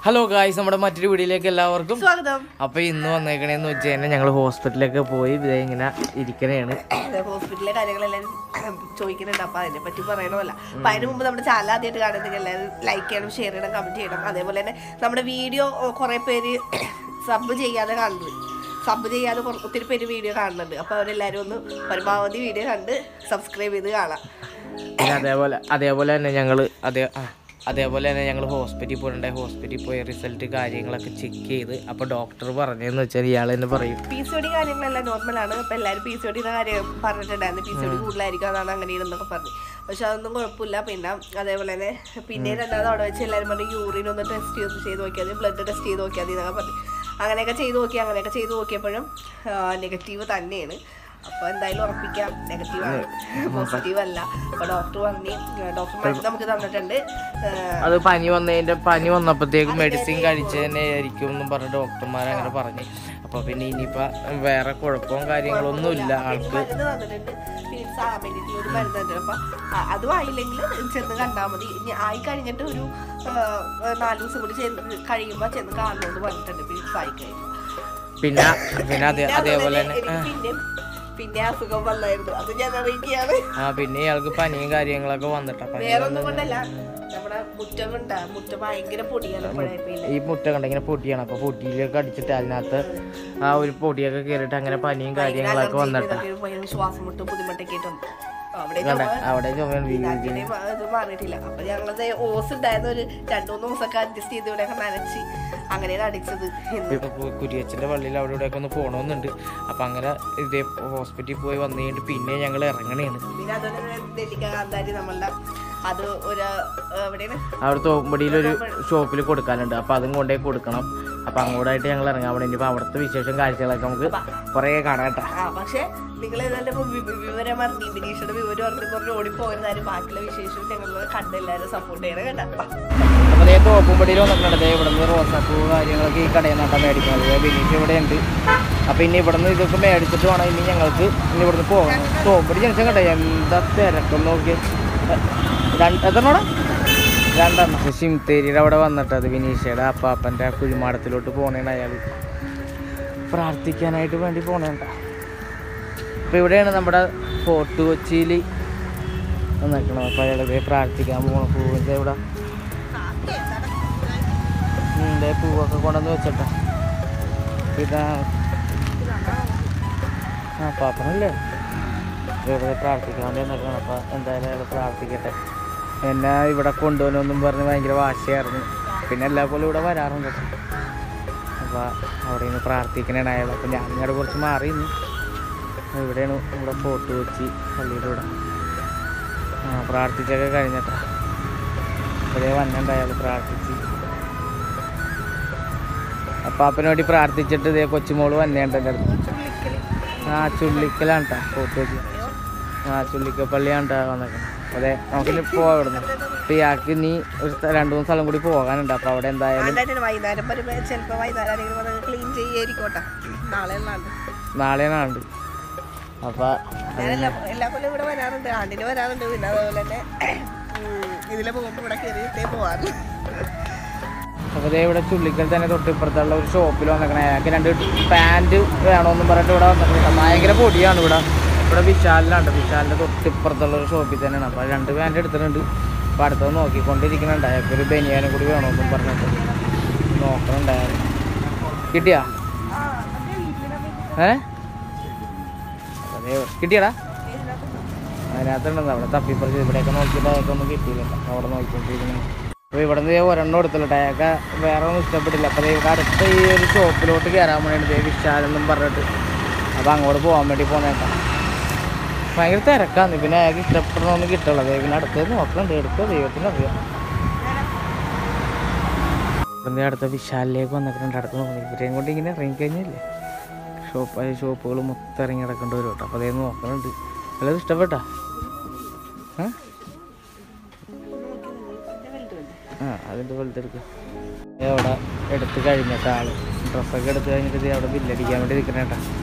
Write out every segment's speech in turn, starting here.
Hello guys നമ്മുടെ മറ്റൊരു വീഡിയോയിലേക്ക് എല്ലാവർക്കും സ്വാഗതം അപ്പൊ ഇന്ന് വന്നേക്കണേന്ന് വെച്ച് കഴിഞ്ഞാൽ ഞങ്ങൾ ഹോസ്പിറ്റലിലൊക്കെ പോയി ദേ ഇങ്ങനെ ഇരിക്കണേണ് ഹോസ്പിറ്റലിലെ കാര്യങ്ങളെല്ലാവരും ചോദിക്കുന്നുണ്ട് അപ്പൊ അതിനെ പറ്റി പറയണമല്ല അപ്പൊ അതിന് മുമ്പ് നമ്മുടെ ചാനൽ ആദ്യമായിട്ട് കാണുന്നെങ്കിൽ എല്ലാവരും ലൈക്ക് ചെയ്യണം ഷെയർ ചെയ്യണം കമന്റ് ചെയ്യണം അതേപോലെ തന്നെ നമ്മുടെ വീഡിയോ കുറെ പേര് സബ് ചെയ്യാതെ കാണുന്നത് സബ് ചെയ്യാതെ കുറ- ഒത്തിരി പേര് വീഡിയോ കാണുന്നുണ്ട് അപ്പൊ അവരെല്ലാവരും ഒന്ന് പരമാവധി വീഡിയോ കണ്ട് സബ്സ്ക്രൈബ് ചെയ്ത് കാണാം പിന്നെ അതേപോലെ അതേപോലെ തന്നെ ഞങ്ങൾ അതേ ആ, അതേപോലെ തന്നെ ഞങ്ങൾ ഹോസ്പിറ്റലിൽ പോയിട്ടുണ്ടായി ഹോസ്പിറ്റലിൽ പോയി റിസൾട്ട് കാര്യങ്ങളൊക്കെ ചെക്ക് ചെയ്ത് അപ്പോൾ ഡോക്ടർ പറഞ്ഞതെന്ന് വെച്ചാൽ ഇയാൾ തന്നെ പറയും പി സി ഒ ഡി കാര്യങ്ങളെല്ലാം നോർമലാണ് അപ്പൊ എല്ലാവരും പി സി ഒ ഡിയുടെ കാര്യം പറഞ്ഞിട്ടുണ്ടായിരുന്നു പി സി ഒ ഡി കൂടുതലായിരിക്കും അതാണ് അങ്ങനെ ഇതെന്നൊക്കെ പറഞ്ഞു പക്ഷെ അതൊന്നും കുഴപ്പമില്ല പിന്നെ അതേപോലെ തന്നെ പിന്നെ രണ്ടാമത് അവിടെ വെച്ച് എല്ലാവരും പറഞ്ഞു യൂറിൻ ഒന്ന് ടെസ്റ്റ് ചെയ്ത് ചെയ്ത് നോക്കിയാൽ മതി ബ്ലഡ് ടെസ്റ്റ് ചെയ്ത് നോക്കിയാൽ മതി എന്നൊക്കെ പറഞ്ഞു അങ്ങനെയൊക്കെ ചെയ്ത് നോക്കി അങ്ങനെയൊക്കെ ചെയ്ത് നോക്കിയപ്പോഴും നെഗറ്റീവ് തന്നെയാണ് അപ്പോൾ എന്തായാലും ഉറപ്പിക്കാം നെഗറ്റീവ് ആണ് പോസിറ്റീവ് അല്ല അപ്പോൾ ഡോക്ടർ പറഞ്ഞു ഡോക്ടർ മരുന്ന് നമുക്ക് തന്നിട്ടുണ്ട് ആ, അത് പനി വന്നതിൻ്റെ പനി വന്നപ്പോഴത്തേക്കും മെഡിസിൻ കഴിച്ച് തന്നെ ആയിരിക്കും എന്നും പറഞ്ഞ് ഡോക്ടർമാർ അങ്ങനെ പറഞ്ഞു അപ്പോൾ പിന്നെ ഇനിയിപ്പോൾ വേറെ കുഴപ്പവും കാര്യങ്ങളൊന്നും ഇല്ല ആൾക്ക് മരുന്ന് തന്നിട്ടുണ്ട് പീരീഡ്സ് ആകാൻ വേണ്ടിയിട്ട് ഒരു മരുന്ന് തന്നിട്ടുണ്ട് അപ്പം അ- അതും ആയില്ലെങ്കിൽ ചെന്ന് കണ്ടാൽ മതി ഇനി ആയി കഴിഞ്ഞിട്ട് ഒരു ആ, നാല് ദിവസം കൂടി ചെന്ന് കഴിയുമ്പോൾ ചെന്ന് കാണണമെന്ന് പറഞ്ഞിട്ടുണ്ട് പീരീഡ്സ് ആയി കഴിഞ്ഞു പിന്നെ പിന്നെ അതേ അതേപോലെ തന്നെ എനിക്ക് പിന്നെ പിന്നെ അസുഖം വന്നായിരുന്നു അത് ഞാൻ അറിയിക്കുകയാണ് ആ പിന്നെ ഇയാൾക്ക് പനിയും കാര്യങ്ങളൊക്കെ വന്നിട്ടാ പനി വേറെ ഒന്നും കൊണ്ടല്ല നമ്മുടെ മുറ്റമുണ്ട് മുറ്റം ഭയങ്കര പൊടിയാണ് ഇപ്പോഴായിപ്പോയില്ല ഈ മുട്ട കണ്ട ഇങ്ങനെ പൊടിയാണ് അപ്പൊ പൊടിയിലൊക്കെ അടിച്ചിട്ട് അതിനകത്ത് ആ ഒരു പൊടിയൊക്കെ കയറിയിട്ട് അങ്ങനെ പനിയും കാര്യങ്ങളൊക്കെ വന്നിട്ടാ ശ്വാസം മുട്ടും ബുദ്ധിമുട്ടൊക്കെ ആയിട്ടുണ്ട് അവിടെ കണ്ട അവിടെ ചുമ ഇതാക്കിയതേ മാ- ഇത് മാറിയിട്ടില്ല അപ്പൊ ഞങ്ങളത് ഓസ് ഉണ്ടായിരുന്ന ഒരു രണ്ടു മൂന്ന് ദിവസമൊക്കെ അഡ്ജസ്റ്റ് ചെയ്ത് ഇവിടെയൊക്കെ നനച്ച് അങ്ങനെയാണ് അടിച്ചത് ഇന്ന് കുരിയച്ചന്റെ പള്ളിയിൽ അവിടെ ഇവിടെയൊക്കെ ഒന്ന് പോകണമെന്നുണ്ട് അപ്പൊ അങ്ങനെ ഇതേ ഹോസ്പിറ്റലിൽ പോയി വന്നു കഴിഞ്ഞിട്ട് പിന്നെ ഞങ്ങൾ ഇറങ്ങണേണ് പിന്നെ അതുപോലെ തന്നെ നെല്ലിക്ക കാന്താരി നമ്മളുടെ അത് ഒരു എവിടെയാണ് അവിടെ തോമ്പടിയിലൊരു ഷോപ്പിൽ കൊടുക്കാനുണ്ട് അപ്പൊ അതും കൊണ്ടേ കൊടുക്കണം അപ്പൊ അങ്ങോട്ടായിട്ട് ഞങ്ങൾ ഇറങ്ങാൻ വേണ്ടി ഇനിയിപ്പോ അവിടുത്തെ വിശേഷം കാഴ്ചകളൊക്കെ നമുക്ക് കുറേ കാണാം കേട്ടാ ആ പക്ഷെ നിങ്ങൾ ഏതാണ്ട് ഇപ്പൊ വി- വി- വിവരം അറിഞ്ഞു ബിനീഷയുടെ വിവരം അറിഞ്ഞു പറഞ്ഞ് ഓടിപ്പോയിരുന്നാലും ബാക്കിയുള്ള വിശേഷവും ഞങ്ങൾ കണ്ടെല്ലാവരും സപ്പോർട്ട് ചെയ്യണം കേട്ടോ അപ്പൊ അതേ തോപ്പുംപടിയിൽ വന്നിട്ടുണ്ട് ദേ ഇവിടുന്ന് റോസാപ്പൂ കാര്യങ്ങളൊക്കെ ഈ കടയിൽ നിന്നാണ് മേടിക്കുന്നത് ദേ ബിനീഷ് ഇവിടെ ഉണ്ട് അപ്പൊ ഇനി ഇവിടുന്ന് ഇതൊക്കെ മേടിച്ചിട്ട് വേണം ഇനി ഞങ്ങൾക്ക് ഇനി ഇവിടുന്ന് പോകണം തോപ്പടി ജനിച്ച കട എന്താ തിരക്കം നോക്കി രണ്ട് എത്രണ്ണോടാ രണ്ടെണ്ണം ശിംതേരിയുടെ അവിടെ വന്നിട്ട് അത് വിനീഷയുടെ അപ്പാപ്പൻ്റെ കുഴിമാടത്തിലോട്ട് പോണേണ് അയാൾ പ്രാർത്ഥിക്കാനായിട്ട് വേണ്ടി പോണേണ്ട അപ്പോൾ ഇവിടെയാണ് നമ്മുടെ ഫോർട്ട് കൊച്ചിയിൽ നിൽക്കണം അപ്പോൾ അയാൾ ഇതേ പ്രാർത്ഥിക്കാൻ പോകണം പൂവിൻ്റെ ഇവിടെ ഉം, ദേ പൂവൊക്കെ കൊണ്ടുവന്ന് വെച്ചിട്ടാ ഇതാ ആ പാപ്പനല്ലേ ഇവിടെ പ്രാർത്ഥിക്കാൻ വേണ്ടി നിൽക്കണം അപ്പോൾ എന്തായാലും അയാൾ പ്രാർത്ഥിക്കട്ടെ എന്നെ ഇവിടെ കൊണ്ടുപോകണമെന്നും പറഞ്ഞ് ഭയങ്കര വാശിയായിരുന്നു പിന്നെ എല്ലാ പോലും ഇവിടെ വരാറുണ്ട് കേട്ടോ അപ്പോൾ അവിടെ നിന്ന് പ്രാർത്ഥിക്കണേണ് അയാൾ അപ്പോൾ ഞാൻ ഇങ്ങോട്ട് കുറച്ച് മാറി നിന്ന് ഇവിടെയാണ് ഇവിടെ ഫോട്ടോ വെച്ച് പള്ളിയുടെ ഇവിടെ ആ പ്രാർത്ഥിച്ചൊക്കെ കഴിഞ്ഞിട്ടാ ഇവിടെ വന്നിട്ടുണ്ട് അയാൾ പ്രാർത്ഥിച്ച് അപ്പാപ്പന് വേണ്ടി പ്രാർത്ഥിച്ചിട്ട് ഇതേ കൊച്ചുമോള് വന്നേണ്ട എൻ്റെ അടുത്ത് ആ ചുള്ളിക്കലാണ് കേട്ടോ ഫോട്ടോ വെച്ച് ആ ചുള്ളിക്കപ്പള്ളിയാണ് കേട്ടോ വന്നേക്കുന്നത് അതെ നമുക്കിനി പോവാം ഇവിടുന്ന് അപ്പോൾ ഇയാൾക്ക് ഇനി ഒരു സ്ഥ- രണ്ട് മൂന്ന് സ്ഥലം കൂടി പോകാനുണ്ട് അപ്പോൾ അവിടെ എന്തായാലും എന്തായാലും വൈകുന്നേരം വരുമ്പോൾ ചിലപ്പോൾ വൈകുന്നേരം ആരെങ്കിലും വന്ന് ക്ലീൻ ചെയ്യായിരിക്കോട്ടെ നാളെ ഉള്ളാണ്ട് നാളെയാണ് അപ്പോൾ ഞാൻ എല്ലാ എല്ലാ കൊല്ലം ഇവിടെ വരാറുണ്ട് ആണ്ടിന് വരാറുണ്ട് പിന്നെ അതുപോലെ തന്നെ ഇതിലെ പോകുമ്പോൾ ഇവിടെ കയറിയിട്ടേ പോവാറ് അപ്പോൾ ദേ ഇവിടെ ചുള്ളിക്കൽ തന്നെ തൊട്ടിപ്പുറത്തുള്ള ഒരു ഷോപ്പിൽ വന്നേക്കണേ അയാൾക്ക് രണ്ട് പാൻറ് വേണമെന്നും പറഞ്ഞിട്ട് ഇവിടെ വന്നിട്ടുണ്ട് ഭയങ്കര പൊടിയാണ് ഇവിടെ ഇവിടെ വിശാലിലാണ് വിശാലിൻ്റെ തൊട്ടിപ്പുറത്തുള്ള ഒരു ഷോപ്പിൽ തന്നെയാണ് അപ്പോൾ രണ്ട് പാൻറ് എടുത്തിട്ടുണ്ട് അപ്പോൾ അടുത്തത് നോക്കിക്കൊണ്ടിരിക്കുന്നുണ്ട് അയാൾക്ക് ഒരു ബനിയാനും കൂടി വേണമെന്നും പറഞ്ഞിട്ട് നോക്കണുണ്ടായിരുന്നു കിട്ടിയാ ഏ അതെ കിട്ടിയടാ അതിനകത്തുണ്ടെന്ന് അവിടെ തപ്പിപ്പറിച്ച് ഇവിടെയൊക്കെ നോക്കിയിട്ട് അയാൾക്കൊന്നും കിട്ടിയില്ല അവിടെ നോക്കിക്കൊണ്ടിരിക്കുന്നു അപ്പോൾ ഇവിടെ നിന്ന് ഒരെണ്ണം എടുത്തുള്ളൂ അയാൾക്ക് വേറെ ഒന്നും ഇഷ്ടപ്പെട്ടില്ല അപ്പോൾ ഇവിടെ അടുത്ത ഈ ഒരു ഷോപ്പിലോട്ട് കയറാൻ വേണ്ടിയിട്ട് ദേ വിശാലെന്നും പറഞ്ഞിട്ട് അപ്പോൾ അങ്ങോട്ട് പോകാൻ വേണ്ടി പോന്നേക്കാം ഭയങ്കര തിരക്കാന്ന് പിന്നെ അയാൾക്ക് ഇഷ്ടപ്പെടണമെന്ന് കിട്ടുള്ളൂ ദേ പിന്നെ അടുത്തത് നോക്കണുണ്ട് എടുക്കുക ദൈവത്തിന് അറിയാം ഇപ്പം ദേ അടുത്ത വിശാലിലേക്ക് വന്നിട്ടുണ്ട് അടുത്ത് നോക്കുന്നത് ഇവരെയും കൊണ്ട് ഇങ്ങനെ ഇറങ്ങി കഴിഞ്ഞില്ലേ ഷോപ്പ് ഷോപ്പുകൾ മൊത്തം ഇറങ്ങി കിടക്കേണ്ടി വരും കേട്ടോ അപ്പോൾ അതേ നോക്കണുണ്ട് വല്ലതും ഇഷ്ടപ്പെട്ടാ ഏ? ആ അതിൻ്റെ വലുതെടുക്കുക അവിടെ എടുത്ത് കഴിഞ്ഞിട്ട് ആള് ഡ്രസ്സൊക്കെ എടുത്ത് കഴിഞ്ഞിട്ട് ദേ അവിടെ ബില്ലടിക്കാൻ വേണ്ടി നിൽക്കണ കേട്ടാ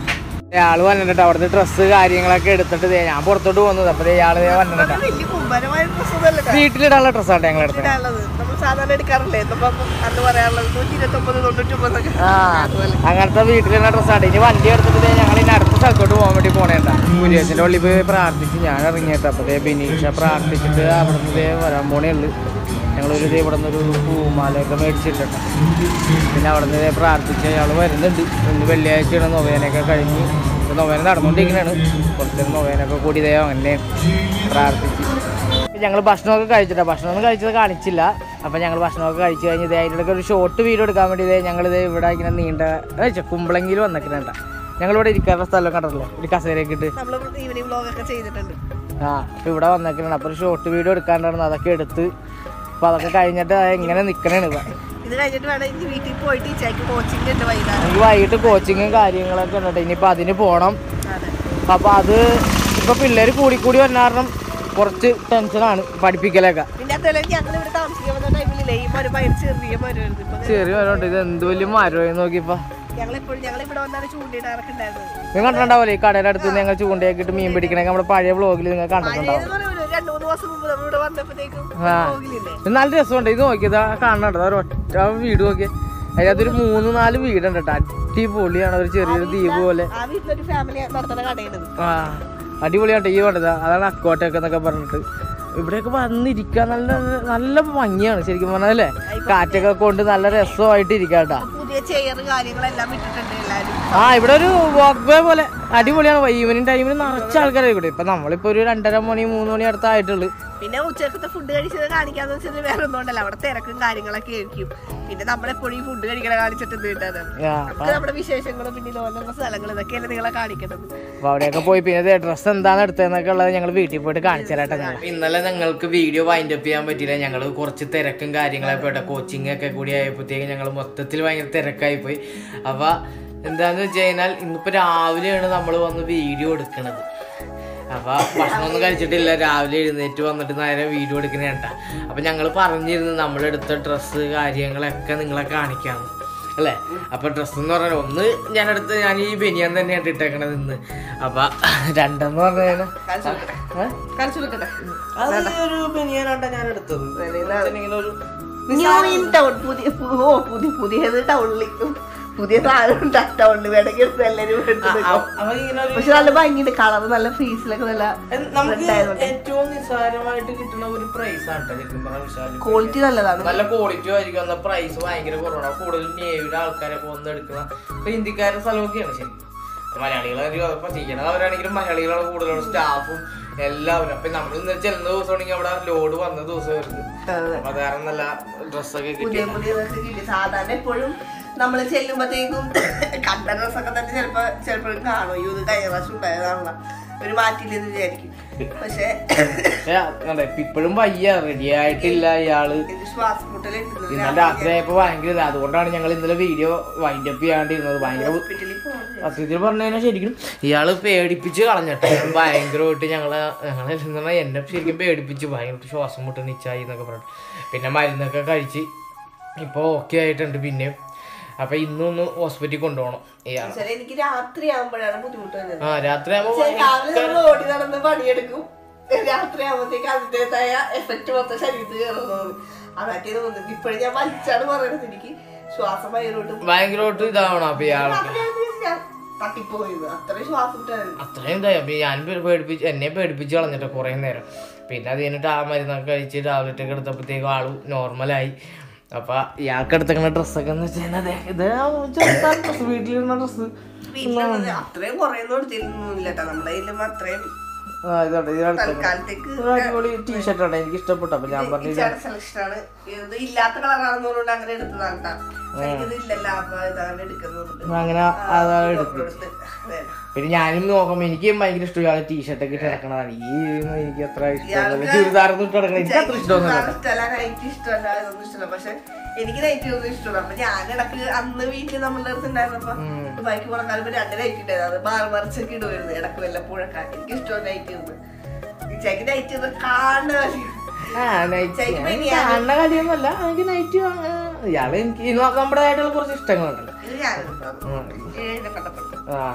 ഇയാള് വന്നിട്ട് അവിടുത്തെ ഡ്രസ്സ് കാര്യങ്ങളൊക്കെ എടുത്തിട്ട് ദേ ഞാൻ പുറത്തോട്ട് പോകുന്നത് അപ്പൊ ദേ ഇയാള് ദേ വന്നിട്ടാ വലിയ കുമ്പരമായ ഡ്രസ്സൊന്നുമല്ല വീട്ടിലിടാനുള്ള ഡ്രസ്സാട്ടെ ഞങ്ങൾ എടുത്തത് ഇടാനുള്ളത് നമ്മൾ സാധാരണ എടുക്കാറില്ലേ നമ്മ അന്ന് പറയാനുള്ളത് നൂറ്റി ഇരുപത്തൊമ്പത് തൊണ്ണൂറ്റൊമ്പതൊക്കെ ആ അങ്ങനത്തെ വീട്ടിലുള്ള ഡ്രസ്സാണ് ഇനി വണ്ടി എടുത്തിട്ട് ദേ ഞങ്ങൾ ഇനി അടുത്ത സ്ഥലത്തോട്ട് പോകാൻ വേണ്ടി പോണേണ്ട മുരുകേശന്റെ ഉള്ളിൽ പോയി പ്രാർത്ഥിച്ച് ഞാൻ ഇറങ്ങിയിട്ട് അപ്പൊ ദേ ബിനീഷ പ്രാർത്ഥിച്ചിട്ട് അവിടെ നിന്ന് ദേ വരാൻ പോണേ ഉള്ളു ഞങ്ങളൊരു ദേ ഇവിടെ നിന്ന് ഒരു പൂമാലയൊക്കെ മേടിച്ചിട്ടുണ്ട് പിന്നെ അവിടെ നിന്ന് പ്രാർത്ഥിച്ച് അയാൾ വരുന്നുണ്ട് ഇന്ന് വെള്ളിയാഴ്ചയാണ് നൊവേനൊക്കെ കഴിഞ്ഞ് ഇപ്പൊ നൊവേന നടന്നുകൊണ്ടിരിക്കുന്നതാണ് കുറച്ച് നൊവേനൊക്കെ കൂടി ദേ അങ്ങനെ പ്രാർത്ഥിച്ച് ഞങ്ങൾ ഭക്ഷണമൊക്കെ കഴിച്ചിട്ടാ ഭക്ഷണമൊന്നും കഴിച്ചത് കാണിച്ചില്ല അപ്പം ഞങ്ങൾ ഭക്ഷണമൊക്കെ കഴിച്ച് കഴിഞ്ഞ് ഇതേ അതിൻ്റെ ഇടയ്ക്ക് ഒരു ഷോർട്ട് വീഡിയോ എടുക്കാൻ വേണ്ടി ഇതേ ഞങ്ങളിത് ഇവിടെ ഇങ്ങനെ നീണ്ട ഏ, കുമ്പളങ്ങിയിൽ വന്നിട്ടുണ്ട് ഞങ്ങളിവിടെ ഇരിക്കാനുള്ള സ്ഥലം കണ്ടല്ലോ ഒരു കസേരയൊക്കെ ഇട്ട് നമ്മൾ ഈവനിങ് വ്ലോഗൊക്കെ ചെയ്തിട്ടുണ്ട് ആ അപ്പം ഇവിടെ വന്നേക്കണം അപ്പോൾ ഒരു ഷോർട്ട് വീഡിയോ എടുക്കാണ്ടായിരുന്നു അതൊക്കെ എടുത്ത് അപ്പോൾ അതൊക്കെ കഴിഞ്ഞിട്ട് ദേ ഇങ്ങനെ നിൽക്കണേണ് ഇപ്പം ഇത് കഴിഞ്ഞിട്ട് വേണം ഇനി വീട്ടിൽ പോയിട്ട് ഇച്ചയ്ക്ക് കോച്ചിങ് ഉണ്ട് വൈകുന്നേരം എനിക്ക് വൈകിട്ട് കോച്ചിങ്ങും കാര്യങ്ങളൊക്കെ ഉണ്ട് ഇനിയിപ്പോൾ അതിന് പോകണം അതെ അപ്പോൾ അത് ഇപ്പോൾ പിള്ളേർ കൂടി കൂടി വന്ന കാരണം കുറച്ച് ടെൻഷനാണ് പഠിപ്പിക്കലൊക്കെ പിന്നെ അതുപോലെ ഞങ്ങൾ ഇവിടെ താമസിക്കാൻ വന്ന ടൈമിലില്ലേ ഈ മരം ഭയങ്കര ചെറിയ മരമായിരുന്നു ഇപ്പൊ ചെറിയ മരമുണ്ട് ഇത് എന്ത് വലിയ മരമായി നോക്കിയപ്പോൾ ഞങ്ങളെപ്പോഴും ഞങ്ങൾ ഇവിടെ വന്നാണ് ചൂണ്ടിയിടാറൊക്കെ ഉണ്ടായിരുന്നത് നിങ്ങൾ കണ്ടിട്ടുണ്ടാവില്ലേ ഈ കടയുടെ അടുത്ത് നിന്ന് ഞങ്ങൾ ചൂണ്ടയാക്കിയിട്ട് മീൻ പിടിക്കണേ നമ്മുടെ പഴയ വ്ളോഗിൽ നിങ്ങൾ കണ്ടിട്ടുണ്ടാവും പഴയതെന്ന് പറയുമ്പോൾ ഒരു രണ്ട് മൂന്ന് മാസം മുമ്പ് നമ്മൾ ഇവിടെ വന്നപ്പോഴത്തേക്കും ആ. പോകില്ലേ ഇത് നല്ല രസമുണ്ട് ഇത് നോക്കിയത് കാണണ്ട ഒരു ഒറ്റ വീട് നോക്കി അതിനകത്തൊരു മൂന്ന് നാല് വീടുണ്ട് കേട്ടോ അടിപൊളിയാണ് ഒരു ചെറിയൊരു ദ്വീപ് പോലെ ആ വീട്ടിലൊരു ഫാമിലി നടത്തുന്ന കടയാണിത് ആ അടിപൊളിയാട്ടോ ഈ വേണ്ടത് അതാണ് അക്കോട്ടയൊക്കെ എന്നൊക്കെ പറഞ്ഞിട്ട് ഇവിടെയൊക്കെ വന്നിരിക്കാൻ നല്ല നല്ല ഭംഗിയാണ് ശരിക്കും പറഞ്ഞാൽ അല്ലേ കാറ്റൊക്കെ കൊണ്ട് നല്ല രസമായിട്ട് ഇരിക്കാം കേട്ടോ പുതിയ ചെയർ കാര്യങ്ങളെല്ലാം ഇട്ടിട്ടുണ്ട് എല്ലാവരും ആ ഇവിടെ ഒരു വാക്ക് വേ പോലെ അടിപൊളിയാണ് ഈവനിങ് ടൈമിൽ നിറച്ച ആൾക്കാരെ ഇവിടെ ഇപ്പൊ നമ്മളിപ്പോ ഒരു രണ്ടര മണി മൂന്ന് മണി അടുത്തായിട്ടുള്ളു പിന്നെ ഉച്ചക്കത്തെ ഫുഡ് കഴിച്ചത് കാണിക്കാന്ന് വെച്ചാൽ വേറെ ഒന്നും ഉണ്ടല്ലോ അവിടെ തിരക്കും കാര്യങ്ങളൊക്കെ ആയിരിക്കും പിന്നെ നമ്മളെപ്പോഴും ഈ ഫുഡ് കഴിക്കണ കാണിച്ചിട്ട് എന്ത് കിട്ടാനാണ് നമുക്ക് നമ്മുടെ വിശേഷങ്ങളും പിന്നെ ഇതുപോലുള്ള സ്ഥലങ്ങൾ ഇതൊക്കെയല്ലേ നിങ്ങളെ കാണിക്കേണ്ടത് അപ്പൊ അവിടെയൊക്കെ പോയി പിന്നെ ഡ്രസ്സ് എന്താണ് എടുത്തതെന്നൊക്കെ ഉള്ളത് ഞങ്ങൾ വീട്ടിൽ പോയിട്ട് കാണിച്ചു തരാട്ടെ ഞങ്ങൾ ഇന്നലെ ഞങ്ങൾക്ക് വീഡിയോ വൈൻഡ് അപ്പ് ചെയ്യാൻ പറ്റിയില്ല ഞങ്ങൾ കുറച്ച് തിരക്കും കാര്യങ്ങളൊക്കെ പോയിട്ട് കോച്ചിങ് ഒക്കെ കൂടി ആയപ്പോഴത്തേക്ക് ഞങ്ങൾ മൊത്തത്തിൽ ഭയങ്കര തിരക്കായി പോയി അപ്പൊ എന്താന്ന് വെച്ച് കഴിഞ്ഞാൽ ഇന്നിപ്പോ രാവിലെയാണ് നമ്മൾ വന്ന് വീഡിയോ എടുക്കണത് അപ്പൊ ഭക്ഷണമൊന്നും കഴിച്ചിട്ടില്ല രാവിലെ എഴുന്നേറ്റ് വന്നിട്ട് നേരെ വീഡിയോ എടുക്കണ കേട്ടാ അപ്പൊ ഞങ്ങൾ പറഞ്ഞിരുന്നു നമ്മളെടുത്ത ഡ്രസ്സ് കാര്യങ്ങളൊക്കെ നിങ്ങളെ കാണിക്കാന്ന് അല്ലേ അപ്പൊ ഡ്രസ്സ് എന്ന് പറഞ്ഞാൽ ഒന്ന് ഞാൻ എടുത്ത് ഞാൻ ഈ ബനിയാൻ തന്നെയാണ് ഇട്ടേക്കണത് ഇന്ന് അപ്പൊ രണ്ടെന്ന് പറഞ്ഞു കഴിഞ്ഞാൽ കാണിച്ചു കൊടുക്കട്ടെ അത് ഒരു ബനിയാനാട്ടാ ഞാൻ എടുത്തത് ഇങ്ങനെ ഒരു ന്യൂ ഇൻ ടൗൺ പുതിയ പു- ഓ പുതിയ പുതിയത് ടൗണിൽ പുതിയ സാധനം ടൗണിൽ വേണമെങ്കിൽ എടുത്ത് എല്ലാവരും എടുത്ത് വെക്കും. അവ ഇങ്ങനെ ഒരു പക്ഷെ നല്ല ഭംഗിയുണ്ട് കളർ നല്ല ഫീസിലൊക്കെ നല്ല എൻ- നമുക്ക് ഏറ്റവും നിസ്സാരമായിട്ട് കിട്ടുന്ന ഒരു പ്രൈസ് ആണ് കേട്ടോ ശരിക്കും പറഞ്ഞാൽ വിശാൽ ക്വാളിറ്റി നല്ലതാണ് നല്ല ക്വാളിറ്റി ആയിരിക്കും എന്നാൽ പ്രൈസ് ഭയങ്കര കുറവാണ് കൂടുതൽ നേവിയുടെ ആൾക്കാരൊക്കെ വന്ന് എടുക്കുന്ന ഇപ്പൊ ഹിന്ദിക്കാരുടെ സ്ഥലമൊക്കെയാണ് ശരിക്കും മലയാളികളെ പറ്റിക്കണത് അവരാണെങ്കിലും മലയാളികളാണ് കൂടുതലുള്ള സ്റ്റാഫും എല്ലാവരും അപ്പൊ നമ്മൾ ഇന്ന് ചെല്ലുന്ന ദിവസമാണെങ്കിൽ അവിടെ ലോഡ് വന്ന ദിവസമായിരുന്നു അതെ. അപ്പൊ അത് കാരണം നല്ല ഡ്രസ്സൊക്കെ കിട്ടി പുതിയ പുതിയ ഡ്രസ്സ് കിട്ടി സാധാരണ എപ്പോഴും നമ്മൾ ചെല്ലുമ്പോഴത്തേക്കും കണ്ട ഡ്രസ്സൊക്കെ തന്നെ ചിലപ്പോ ചിലപ്പോഴും കാണും അയ്യോ ഇത് കഴിഞ്ഞ പ്രാവശ്യം ഉണ്ടായതാണല്ലോ ഒരു മാറ്റില്ലെന്ന് വിചാരിക്കും പക്ഷെ പക്ഷെ അതെ, ഇപ്പൊ ഇപ്പോഴും വയ്യ റെഡി ആയിട്ടില്ല ഇയാള് എനിക്ക് ശ്വാസം മുട്ടലുണ്ട് ഇന്നലെ രാത്രി ആയപ്പോ ഭയങ്കര ഇത്. അതുകൊണ്ടാണ് ഞങ്ങൾ ഇന്നലെ വീഡിയോ വൈൻഡ് അപ്പ് ചെയ്യാണ്ടിരുന്നത് ഭയങ്കര ഹോസ്പിറ്റലിൽ പോകണം സത്യത്തിൽ പറഞ്ഞു കഴിഞ്ഞാൽ ശരിക്കും ഇയാള് പേടിപ്പിച്ച് കളഞ്ഞിട്ട് ഭയങ്കരമായിട്ട് ഞങ്ങള് ഞങ്ങളെ എന്താ പറഞ്ഞാ എന്നെ ശരിക്കും പേടിപ്പിച്ച് ഭയങ്കര ശ്വാസം മുട്ട നിച്ചായി എന്നൊക്കെ പറഞ്ഞിട്ട് പിന്നെ മരുന്നൊക്കെ കഴിച്ച് ഇപ്പോൾ ഓക്കെ ആയിട്ടുണ്ട് പിന്നെയും അപ്പൊ ഇന്നൊന്ന് ഹോസ്പിറ്റലിൽ കൊണ്ടുപോകണം ഇയാളെ പക്ഷേ എനിക്ക് രാത്രി ആകുമ്പോഴാണ് ബുദ്ധിമുട്ട് വരുന്നത് ആ രാത്രി ആകുമ്പോ പക്ഷേ രാവിലെ നമ്മൾ ഓടി നടന്ന് പണിയെടുക്കും രാത്രി ആകുമ്പോഴത്തേക്ക് അതിൻ്റെതായ എഫക്റ്റ് മൊത്തം ശരീരത്തിൽ കയറുന്നത് അതൊക്കെ തോന്നുന്നത് ഇപ്പോഴും ഞാൻ വലിച്ചാണ് പറയുന്നത് എനിക്ക് ശ്വാസം ഭയങ്കരമായിട്ട് ഭയങ്കരമായിട്ട് ഇതാവണം അപ്പൊ ഇയാൾക്ക് രാത്രിയായിരുന്നു ഞാൻ തട്ടിപ്പോയത് അത്രയും ശ്വാസം മുട്ടായിരുന്നു അത്രയും ഇതായി അപ്പൊ ഞാൻ പേ- പേടിപ്പിച്ച് എന്നെ പേടിപ്പിച്ച് കളഞ്ഞിട്ട് കുറേ നേരം പിന്നെ അത് കഴിഞ്ഞിട്ട് ആ മരുന്നൊക്കെ കഴിച്ച് ടാബ്ലറ്റ് ഒക്കെ എടുത്തപ്പോഴത്തേക്കും ആള് നോർമലായി അപ്പൊ ഇയാൾക്ക് എടുത്തേക്കുന്ന ഡ്രസ്സൊക്കെ എന്ന് വെച്ച് കഴിഞ്ഞാൽ ഇത് ഡ്രസ്സ് വീട്ടിലിരുന്ന ഡ്രസ്സ് വീട്ടിലുള്ളത് അത്രയും കുറേയൊന്നും എടുത്തിരുന്നില്ല കേട്ടോ നമ്മുടെ കയ്യിലും അത്രയും ആ ഇതുണ്ട് ഇതിനടുത്ത് തൽക്കാലത്തേക്ക് ഒരു അടിപൊളി ടീഷർട്ട് ആണ് എനിക്ക് ഇഷ്ടപ്പെട്ടു അപ്പൊ ഞാൻ പറഞ്ഞു സെലക്ഷൻ ആണ് ഇത് ഇല്ലാത്ത കളറാണെന്നുകൊണ്ട് അങ്ങനെ എടുത്തതാണ് കേട്ടോ എനിക്കിത് ഇല്ലല്ലോ അപ്പൊ ഇതാണ് എടുക്കുന്നത് അങ്ങനെ അതാണ് എടുത്തത് എടുത്ത് വേണം. പിന്നെ ഞാനും നോക്കുമ്പോ എനിക്കും ഭയങ്കര ഇഷ്ടം ഇയാളെ ടീഷർട്ട് ഒക്കെ ഇട്ട് നടക്കണതാണ് ഈ ഒന്നും എനിക്ക് അത്ര ഇഷ്ടമല്ല ചുരിദാറൊന്നും ഇട്ട് നടക്കണം എനിക്ക് അത്ര ഇഷ്ടമൊന്നുമില്ല ഇതാണ് ഇഷ്ടമല്ല നൈറ്റ് ഇഷ്ടമല്ല ഇതൊന്നും ഇഷ്ടമല്ല പക്ഷെ എനിക്ക് നൈറ്റ് ഒന്നും ഇഷ്ടമല്ല അപ്പൊ ഞാൻ ഇടക്ക് അന്ന് വീട്ടിൽ നമ്മളുടെ അടുത്ത് ഉണ്ടായിരുന്നപ്പോ ബൈക്ക് കൊടുക്കാൻ രണ്ട് നൈറ്റ് ഉണ്ടായിരുന്നു അത് മാറി മറിച്ചൊക്കെ ഇടുമായിരുന്നു ഇടക്ക് വല്ലപ്പോഴൊക്കെ എനിക്ക് ഇഷ്ടമാണ് നൈറ്റ് ഇടുന്നത് ചേക്ക് നൈറ്റ് ഇത് കാണുന്ന കാര്യം ആ നൈറ്റ് ചേക്ക് കാണുന്ന കാര്യമൊന്നുമല്ല എനിക്ക് നൈറ്റ് ഇയാള് എനിക്ക് ഇത് നമ്മുടേതായിട്ടുള്ള കുറച്ച് ഇഷ്ടങ്ങളുണ്ടല്ലോ ഇത് ഞാൻ കണ്ടപ്പോൾ ആ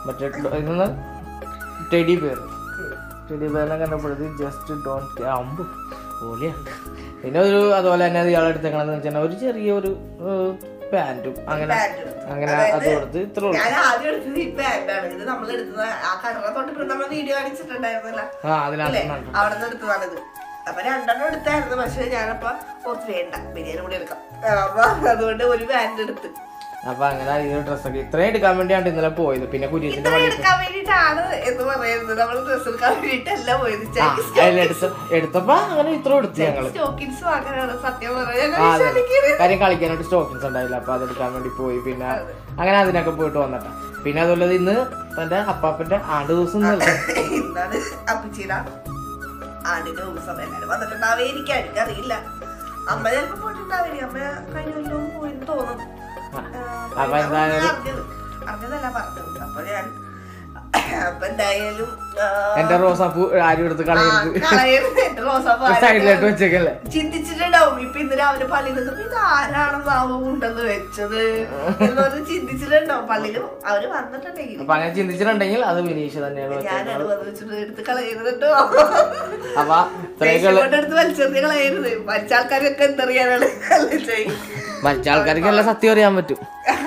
മറ്റേ ഇന്ന് ടെഡി ബിയർ ടെഡി ബിയറിനെ കണ്ടപ്പോഴത് ജസ്റ്റ് ഡോണ്ട് അമ്പ് പോലെയാ പിന്നെ ഒരു അതുപോലെ തന്നെ ഇയാളെ എടുത്തേക്കണെന്ന് വെച്ചാൽ ഒരു ചെറിയ ഒരു പാൻറ്റും അങ്ങനെ പാന്റും. അങ്ങനെ അത് കൊടുത്ത് ഇത്ര ഉള്ളൂ ഞാൻ ആദ്യം എടുത്തത് ഈ പാന്റാണ് ഇത് നമ്മൾ എടുത്തത് ആ കടറ തൊട്ട് നമ്മൾ വീഡിയോ കാണിച്ചിട്ടുണ്ടായിരുന്നല്ല ആ അതിനകത്ത് കണ്ടു. അവിടെ നിന്ന് എടുത്തതാണിത് അപ്പൊ രണ്ടെണ്ണം എടുത്തായിരുന്നു പക്ഷെ ഞാനപ്പോ ഓർത്ത് വേണ്ട ബിരിയാണി കൂടി എടുക്കാം അപ്പൊ അതുകൊണ്ട് ഒരു പാന്റ് എടുത്ത് അപ്പൊ അങ്ങനെ ഈ ഡ്രസ്സൊക്കെ ഇത്രയും എടുക്കാൻ വേണ്ടിയാണ് ഇന്നലെ പോയത് പിന്നെ കുര്യത്തിന്റെ ഇത്ര പള്ളി എടുക്കാൻ വേണ്ടിട്ടാണ് എന്ന് പറയുന്നത് നമ്മൾ ഡ്രസ് എടുക്കാൻ വേണ്ടിട്ടല്ല പോയത് ആ അതിൽ എടുത്ത എടുത്തപ്പോ അങ്ങനെ ഇത്ര എടുത്തു ഞങ്ങള് സ്റ്റോക്കിൻസ് വാങ്ങാനാണ് സത്യം ആ, പറയാൻ അതെ കാര്യം കളിക്കാനായിട്ട് സ്റ്റോക്കിങ്സ് ഉണ്ടായില്ല അപ്പൊ അതെടുക്കാൻ വേണ്ടി പോയി പിന്നെ അങ്ങനെ അതിനൊക്കെ പോയിട്ട് വന്നിട്ടാ പിന്നെ അതുപോലെ ഇന്ന് എന്റെ അപ്പാപ്പന്റെ ആണ്ട് ദിവസം ഇന്നല്ലേ? ഇന്നാണ് അപ്പച്ചിയുടെ ആടിന്റെ ദിവസം എല്ലാരും വന്നിട്ടുണ്ടാവേ എനിക്ക് എനിക്കറിയില്ല അമ്മ ചിലപ്പോ പോയിട്ടുണ്ടാവില്ല അമ്മ കഴിഞ്ഞ കൊല്ലം പോയെന്ന് തോന്നുന്നു ആ. ആ, അപ്പൊ ഞാൻ എന്തായാലും അറിഞ്ഞത് അറിഞ്ഞതല്ല പറഞ്ഞത് അപ്പൊ ഞാൻ അപ്പൊ എന്തായാലും ആ, എന്റെ റോസാപ്പൂ ആരും എടുത്ത് ആ, കളയരുത് കളയരുത് എന്റെ റോസാപ്പൂ ആരും സൈഡിലോട്ട് വെച്ചേക്കല്ലേ ചിന്തിച്ചിട്ടുണ്ടാവും ഇപ്പൊ ഇന്ന് രാവിലെ പള്ളിയിൽ നിന്ന് ഇത് ആരാണെന്നാവും ഉണ്ടെന്ന് വെച്ചത് എന്ന് പറഞ്ഞ് ചിന്തിച്ചിട്ടുണ്ടാവും പള്ളിയിലും അവര് വന്നിട്ടുണ്ടെങ്കിൽ അപ്പൊ അങ്ങനെ ചിന്തിച്ചിട്ടുണ്ടെങ്കിൽ അത് വിനീഷ് തന്നെയാണ് ഞാനത് വെച്ചേക്കുന്നത് വന്ന് വെച്ചിട്ട് എടുത്ത് കളയരുത് കേട്ടോ അപ്പൊ ഇത്രയൊക്കെ ദേഷ്യം കൊണ്ട് എടുത്ത് വലിച്ചെറിഞ്ഞ് കളയരുത് മരിച്ച ആൾക്കാരൊക്കെ എന്തറിയാനാണ് അല്ലേ ചെയ്യ്? മരിച്ച ആൾക്കാർക്ക് എല്ലാം സത്യം അറിയാൻ പറ്റും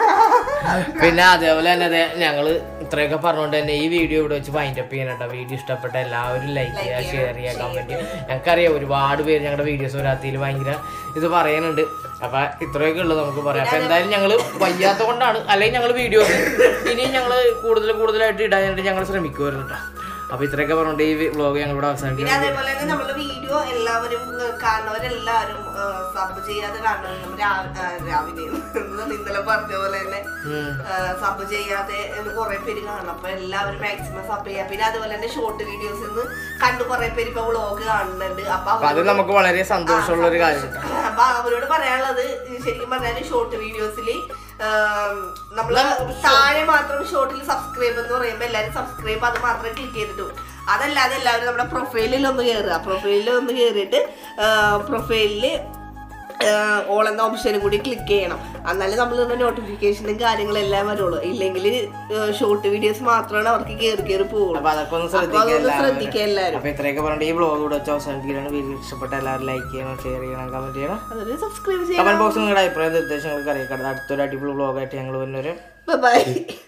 പിന്നെ അതേപോലെ തന്നെ ദേ ഞങ്ങള് ഇത്രയൊക്കെ പറഞ്ഞുകൊണ്ട് തന്നെ ഈ വീഡിയോ ഇവിടെ വെച്ച് വൈൻഡ് അപ്പ് ചെയ്യാൻ കേട്ടോ വീഡിയോ ഇഷ്ടപ്പെട്ട എല്ലാവരും ലൈക്ക് ചെയ്യുക ഷെയർ ചെയ്യുക കമന്റ് ചെയ്യുക ഞങ്ങൾക്കറിയാം ഒരുപാട് പേര് ഞങ്ങളുടെ വീഡിയോസ് വരാത്തതിൽ ഭയങ്കര ഇത് പറയാനുണ്ട് അപ്പൊ ഇത്രയൊക്കെ ഉള്ളു നമുക്ക് പറയാം അപ്പൊ എന്തായാലും ഞങ്ങള് വയ്യാത്ത കൊണ്ടാണ് അല്ലെങ്കിൽ ഞങ്ങൾ വീഡിയോസ് ഇനിയും ഞങ്ങൾ കൂടുതൽ കൂടുതലായിട്ട് ഇടാനായിട്ട് ഞങ്ങൾ ശ്രമിക്കുമായിരുന്നു കേട്ടോ അപ്പൊ ഇത്രയൊക്കെ പറഞ്ഞുകൊണ്ട് ഈ വ്ളോഗ് ഞങ്ങൾ ഇവിടെ പിന്നെ അവസാനിപ്പിക്കും അതേപോലെ തന്നെ നമ്മുടെ വീഡിയോ എല്ലാവരും ഏഹ്, കാണുന്നവരെല്ലാവരും സബ് ചെയ്യാതെ കാണുന്നവർ നമ്മൾ രാവിലെ എന്ന് ഇന്നലെ പറഞ്ഞ പോലെ തന്നെ ഉം. സബ് ചെയ്യാതെ കുറെ പേര് കാണണം അപ്പൊ എല്ലാവരും മാക്സിമം സബ് ചെയ്യാം പിന്നെ അതുപോലെ തന്നെ ഷോർട്ട് വീഡിയോസ് നിന്ന് കണ്ടു കുറെ പേര് ഇപ്പൊ വ്ളോഗ് കാണുന്നുണ്ട് അപ്പൊ അപ്പൊ അത് നമുക്ക് വളരെ സന്തോഷമുള്ള ഒരു കാര്യം കേട്ടോ അപ്പൊ അവരോട് പറയാനുള്ളത് ശരിക്കും പറഞ്ഞാല് ഷോർട്ട് വീഡിയോസിൽ നമ്മള് താഴെ മാത്രം ഷോർട്ടിൽ സബ്സ്ക്രൈബ് എന്ന് പറയുമ്പോ എല്ലാരും സബ്സ്ക്രൈബ് അത് മാത്രം ക്ലിക്ക് ചെയ്തിട്ടു അതല്ലാതെ എല്ലാവരും നമ്മുടെ പ്രൊഫൈലിൽ ഒന്ന് കയറുക പ്രൊഫൈലിൽ ഒന്ന് കയറിയിട്ട് പ്രൊഫൈലില് ഓൾ എന്ന ഓപ്ഷനും കൂടി ക്ലിക്ക് ചെയ്യണം എന്നാലേ നമ്മൾ നോട്ടിഫിക്കേഷനും കാര്യങ്ങളെല്ലാം വരുള്ളൂ ഇല്ലെങ്കിൽ ഷോർട്ട് വീഡിയോസ് മാത്രമാണ് അവർക്ക് കയറി കയറി പോകുള്ളൂ അപ്പൊ അതൊക്കെ ഒന്ന് അപ്പൊ ശ്രദ്ധിക്കുക അതൊന്ന് എല്ലാവരും. ശ്രദ്ധിക്കുക എല്ലാവരും അപ്പൊ ഇത്രയൊക്കെ പറഞ്ഞിട്ട് ഈ ബ്ലോഗ് ഇവിടെ വെച്ച് അവസാനിപ്പിക്കുകയാണ് വീഡിയോ ഇഷ്ടപ്പെട്ട എല്ലാവരും ലൈക്ക് ചെയ്യണം ഷെയർ ചെയ്യണം കമന്റ് ചെയ്യണം അതൊരു സബ്സ്ക്രൈബ് ചെയ്യണം കമന്റ് ബോക്സിൽ നിങ്ങളുടെ അഭിപ്രായ നിർദ്ദേശങ്ങൾ അറിയിക്കണം അടുത്തൊരു അടിപൊളി ബ്ലോഗായിട്ട് ഞങ്ങൾ വരുന്നവരും ബൈ